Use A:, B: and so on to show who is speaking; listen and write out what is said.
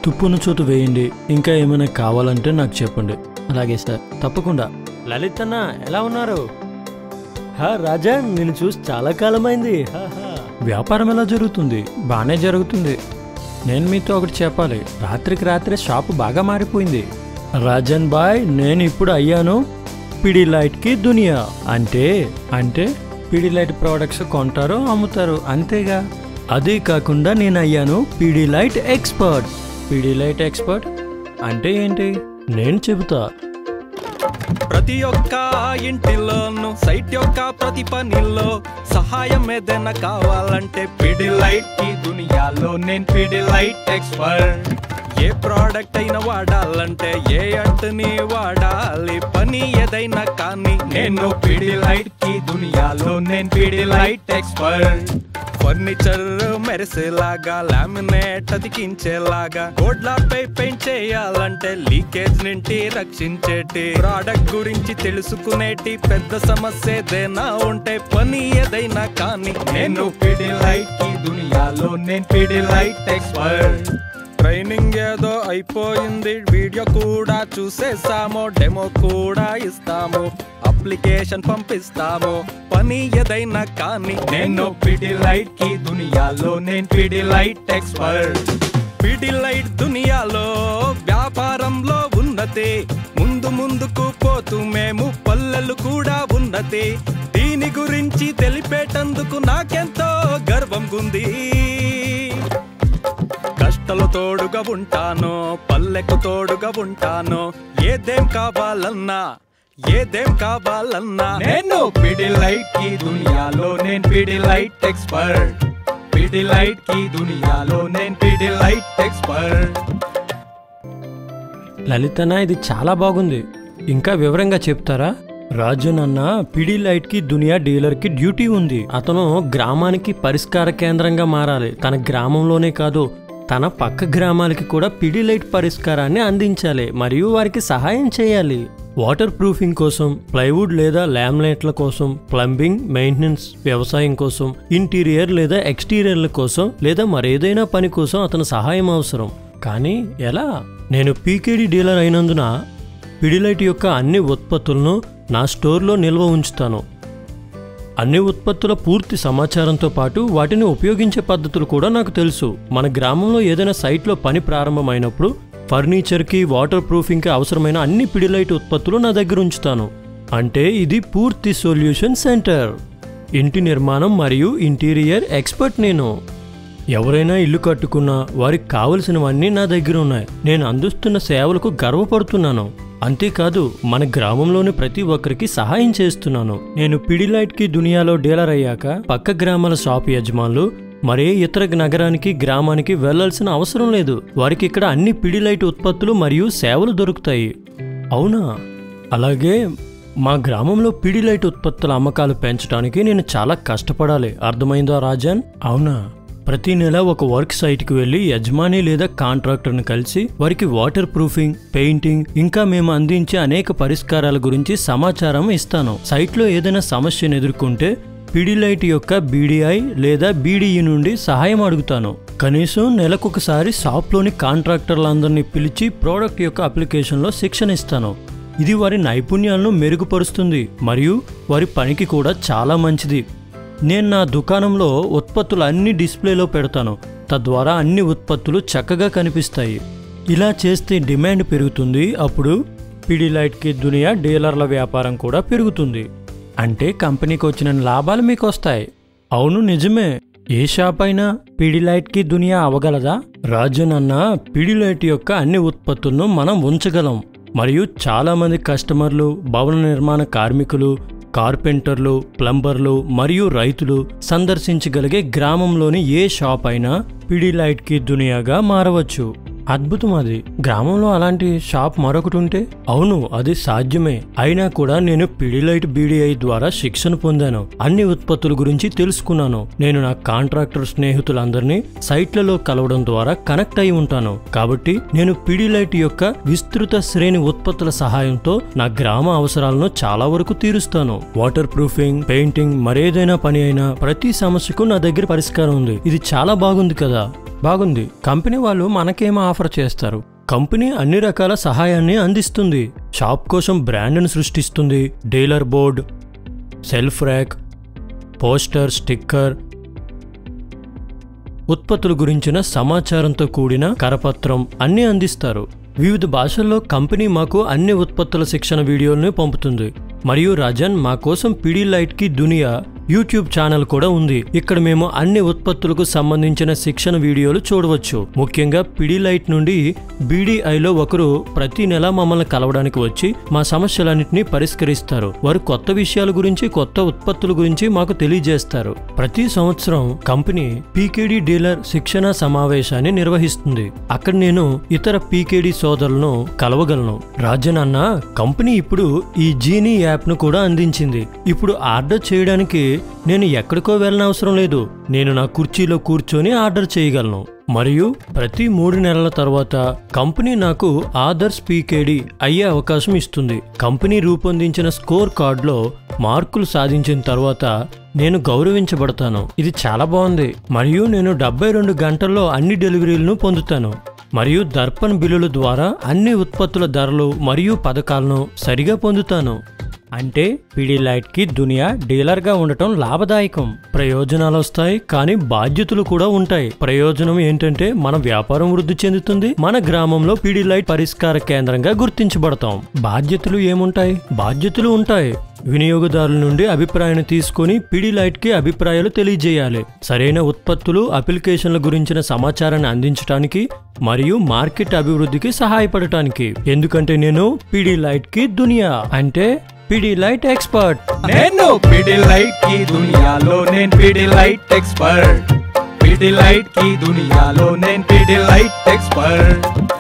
A: తుప్పున్న చోటు వేయండి ఇంకా ఏమైనా కావాలంటే నాకు చెప్పండి
B: అలాగే సార్
A: తప్పకుండా లలిత్ అన్న ఎలా ఉన్నారు హా రాజా నేను చూసి చాలా కాలమైంది హా, హా. వ్యాపారం ఎలా జరుగుతుంది
B: బాగానే జరుగుతుంది నేను మీతో ఒకటి చెప్పాలి రాత్రికి రాత్రే షాపు బాగా మారిపోయింది
A: రాజన్ బాయ్ నేను ఇప్పుడు అయ్యాను పిడి లైట్ కి దునియా అంటే
B: అంటే పీడిలైట్ ప్రోడక్ట్స్ కొంటారు అమ్ముతారు అంతేగా
A: అదే కాకుండా నేను అయ్యాను Pidilite expert
B: Pidilite expert అంటే ఏంటి
A: నేను చెబుతా
C: ప్రతి ఒక్క ఇంటిలోను సైట్ యొక్క ప్రతి పనిలో సహాయం ఏదైనా కావాలంటే పిడి లైట్ కి దునియాలో నేను పిడి లైట్ ఎక్స్పర్ట్ ఏ ప్రోడక్ట్ అయినా వాడాలంటే ఏ అంటుని వాడాలి పని ఏదైనా కానీ నేను పిడి లైట్ కి దునియాలో నేను పిడి లైట్ ఎక్స్పర్ట్ ఫర్నిచర్ మెరిసేలాగా లామినేట్ అతికించేలాగా గోడ్లపై పెయింట్ చేయాలంటే లీకేజ్ నుండి రక్షించేటి ప్రోడక్ట్ గురించి తెలుసుకునేటి పెద్ద సమస్య ఏదైనా ఉంటే పని ఏదైనా కానీ నేను పిడి లైట్ కి దునియాలో నేను పిడి లైట్ ఎక్స్పర్ట్ ట్రైనింగ్ ఏదో అయిపోయింది వీడియో కూడా చూసేసాము డెమో కూడా ఇస్తాము అప్లికేషన్ పంపిస్తాము పని ఏదైనా కానీ నేను పిడి లైట్ కి దునియాలో నేను Pidilite expert Pidilite దునియాలో వ్యాపారంలో ఉన్నతి ముందు ముందుకు పోతూ మేము పల్లెలు కూడా ఉన్నతి దీని గురించి తెలిపేటందుకు నాకెంతో గర్వం ఉంది కష్టలు తోడుగా ఉంటాను పల్లెకు తోడుగా ఉంటాను ఏదేం కావాలన్నా ఏదేం కావాలన్నా నేను పిడి లైట్ కి దునియాలో నేను Pidilite expert Pidilite కి దునియాలో నేను పిడి లైట్ ఎక్స్పర్ట్
B: లలితనా ఇది చాలా బాగుంది ఇంకా వివరంగా చెప్తారా
A: రాజు నాన్న పిడి లైట్ కి దునియా డీలర్ కి డ్యూటీ ఉంది
B: అతను గ్రామానికి పరిష్కార కేంద్రంగా మారాలి తన గ్రామంలోనే కాదు తన పక్క గ్రామాలకి కూడా పిడిలైట్ పరిష్కారాన్ని అందించాలి మరియు వారికి సహాయం చేయాలి
A: వాటర్ ప్రూఫింగ్ కోసం ప్లైవుడ్ లేదా లామినేట్ల కోసం ప్లంబింగ్ మెయింటెనెన్స్ వ్యవసాయం కోసం ఇంటీరియర్ లేదా ఎక్స్టీరియర్ల కోసం లేదా మరేదైనా పని కోసం అతని సహాయం అవసరం కానీ ఎలా నేను పీకేడి డీలర్ అయినందున పిడిలైట్ యొక్క అన్ని ఉత్పత్తులను నా స్టోర్లో నిల్వ ఉంచుతాను అన్ని ఉత్పత్తుల పూర్తి సమాచారంతో పాటు వాటిని ఉపయోగించే పద్ధతులు కూడా నాకు తెలుసు మన గ్రామంలో ఏదైనా సైట్లో పని ప్రారంభమైనప్పుడు ఫర్నిచర్కి వాటర్ ప్రూఫింగ్కి అవసరమైన అన్ని పిడిలైట్ ఉత్పత్తులు నా దగ్గర ఉంచుతాను అంటే ఇది పూర్తి సొల్యూషన్ సెంటర్ ఇంటి నిర్మాణం మరియు ఇంటీరియర్ ఎక్స్పర్ట్ నేను ఎవరైనా ఇల్లు కట్టుకున్నా వారికి కావలసినవన్నీ నా దగ్గర ఉన్నాయి నేను అందిస్తున్న సేవలకు గర్వపడుతున్నాను అంతేకాదు మన గ్రామంలోని ప్రతి ఒక్కరికి సహాయం చేస్తున్నాను నేను పిడిలైట్కి దునియాలో డీలర్ అయ్యాక పక్క గ్రామాల షాప్ యజమానులు మరే ఇతర నగరానికి గ్రామానికి వెళ్లాల్సిన అవసరం లేదు వారికి ఇక్కడ అన్ని పిడిలైట్ ఉత్పత్తులు మరియు సేవలు దొరుకుతాయి అవునా అలాగే మా గ్రామంలో పిడిలైట్ ఉత్పత్తుల అమ్మకాలు పెంచడానికి నేను చాలా కష్టపడాలి అర్థమైందా రాజన్ అవునా ప్రతి నెల ఒక వర్క్ సైట్కి వెళ్ళి యజమాని లేదా కాంట్రాక్టర్ని కలిసి వారికి వాటర్ ప్రూఫింగ్ పెయింటింగ్ ఇంకా మేము అందించే అనేక పరిష్కారాల గురించి సమాచారం ఇస్తాను సైట్లో ఏదైనా సమస్యను ఎదుర్కొంటే పిడిలైట్ యొక్క బీడీఐ లేదా బీడీఈ నుండి సహాయం అడుగుతాను కనీసం నెలకొకసారి షాప్లోని కాంట్రాక్టర్లందరినీ పిలిచి ప్రోడక్ట్ యొక్క అప్లికేషన్లో శిక్షణ ఇస్తాను ఇది వారి నైపుణ్యాలను మెరుగుపరుస్తుంది మరియు వారి పనికి కూడా చాలా మంచిది నేను నా దుకాణంలో ఉత్పత్తులు అన్ని డిస్ప్లేలో పెడతాను తద్వారా అన్ని ఉత్పత్తులు చక్కగా కనిపిస్తాయి ఇలా చేస్తే డిమాండ్ పెరుగుతుంది అప్పుడు పిడిలైట్కి దునియా డీలర్ల వ్యాపారం కూడా పెరుగుతుంది అంటే కంపెనీకి వచ్చిన లాభాలు మీకు వస్తాయి అవును నిజమే ఏ షాప్ అయినా పిడిలైట్కి దునియా అవగలదా రాజన్ అన్న పిడిలైట్ యొక్క అన్ని ఉత్పత్తులను మనం ఉంచగలం మరియు చాలామంది కస్టమర్లు భవన నిర్మాణ కార్మికులు కార్పెంటర్లు ప్లంబర్లు మరియు రైతులు సందర్శించగలిగే గ్రామంలోని ఏ షాప్ అయినా పిడిలైట్కి దునియాగా మారవచ్చు అద్భుతం అది గ్రామంలో అలాంటి షాప్ మరొకటి ఉంటే అవును అది సాధ్యమే అయినా కూడా నేను పిడిలైట్ బీడీఐ ద్వారా శిక్షణ పొందాను అన్ని ఉత్పత్తుల గురించి తెలుసుకున్నాను నేను నా కాంట్రాక్టర్ స్నేహితులందరినీ సైట్లలో కలవడం ద్వారా కనెక్ట్ అయి ఉంటాను కాబట్టి నేను పిడిలైట్ యొక్క విస్తృత శ్రేణి ఉత్పత్తుల సహాయంతో నా గ్రామ అవసరాలను చాలా వరకు తీరుస్తాను వాటర్ ప్రూఫింగ్ పెయింటింగ్ మరేదైనా పని అయినా ప్రతి సమస్యకు నా దగ్గర పరిష్కారం ఉంది ఇది చాలా బాగుంది కదా బాగుంది కంపెనీ వాళ్ళు మనకేం ఆఫర్ చేస్తారు కంపెనీ అన్ని రకాల సహాయాన్ని అందిస్తుంది షాప్ కోసం బ్రాండ్ను సృష్టిస్తుంది dealer board shelf rack poster sticker ఉత్పత్తుల గురించిన సమాచారంతో కూడిన కరపత్రం అన్నీ అందిస్తారు వివిధ భాషల్లో కంపెనీ మాకు అన్ని ఉత్పత్తుల శిక్షణ వీడియోలను పంపుతుంది మరియు రజన్ మా కోసం పిడి లైట్కి దునియా యూట్యూబ్ ఛానల్ కూడా ఉంది ఇక్కడ మేము అన్ని ఉత్పత్తులకు సంబంధించిన శిక్షణ వీడియోలు చూడవచ్చు ముఖ్యంగా పిడి లైట్ నుండి బీడీఐలో ఒకరు ప్రతి నెల మమ్మల్ని కలవడానికి వచ్చి మా సమస్యలన్నింటినీ పరిష్కరిస్తారు వారు కొత్త విషయాల గురించి కొత్త ఉత్పత్తుల గురించి మాకు తెలియజేస్తారు ప్రతి సంవత్సరం కంపెనీ పీకేడీ డీలర్ శిక్షణ సమావేశాన్ని నిర్వహిస్తుంది అక్కడ నేను ఇతర పీకేడీ సోదరులను కలవగలను రాజన్ అన్న కంపెనీ ఇప్పుడు ఈ జీనీ యాప్ను కూడా అందించింది ఇప్పుడు ఆర్డర్ చేయడానికి నేను ఎక్కడికో వెళ్ళనవసరం లేదు నేను నా కుర్చీలో కూర్చొని ఆర్డర్ చేయగలను మరియు ప్రతి మూడు నెలల తర్వాత కంపెనీ నాకు ఆదర్శ్ పీకేడి అయ్యే అవకాశం ఇస్తుంది కంపెనీ రూపొందించిన స్కోర్ కార్డులో మార్కులు సాధించిన తర్వాత నేను గౌరవించబడతాను ఇది చాలా బాగుంది మరియు నేను డెబ్బై రెండు గంటల్లో అన్ని డెలివరీలను పొందుతాను మరియు దర్పణ్ బిల్లుల ద్వారా అన్ని ఉత్పత్తుల ధరలు మరియు పథకాలను సరిగా పొందుతాను అంటే కి దునియా డీలర్గా ఉండటం లాభదాయకం ప్రయోజనాలు వస్తాయి కానీ బాధ్యతలు కూడా ఉంటాయి ప్రయోజనం ఏంటంటే మన వ్యాపారం వృద్ధి చెందుతుంది మన గ్రామంలో లైట్ పరిష్కార కేంద్రంగా గుర్తించబడతాం బాధ్యతలు ఏముంటాయి బాధ్యతలు ఉంటాయి వినియోగదారుల నుండి అభిప్రాయాన్ని తీసుకొని కి అభిప్రాయాలు తెలియజేయాలి సరైన ఉత్పత్తులు అప్లికేషన్ల గురించిన సమాచారాన్ని అందించడానికి మరియు మార్కెట్ అభివృద్ధికి సహాయపడటానికి ఎందుకంటే నేను కి దునియా అంటే పిడి లైట్ ఎక్స్పర్ట్
C: నేను పిడి లైట్ కి దునియాలో నేను Pidilite expert Pidilite కి దునియాలో నేను పిడి లైట్ ఎక్స్పర్ట్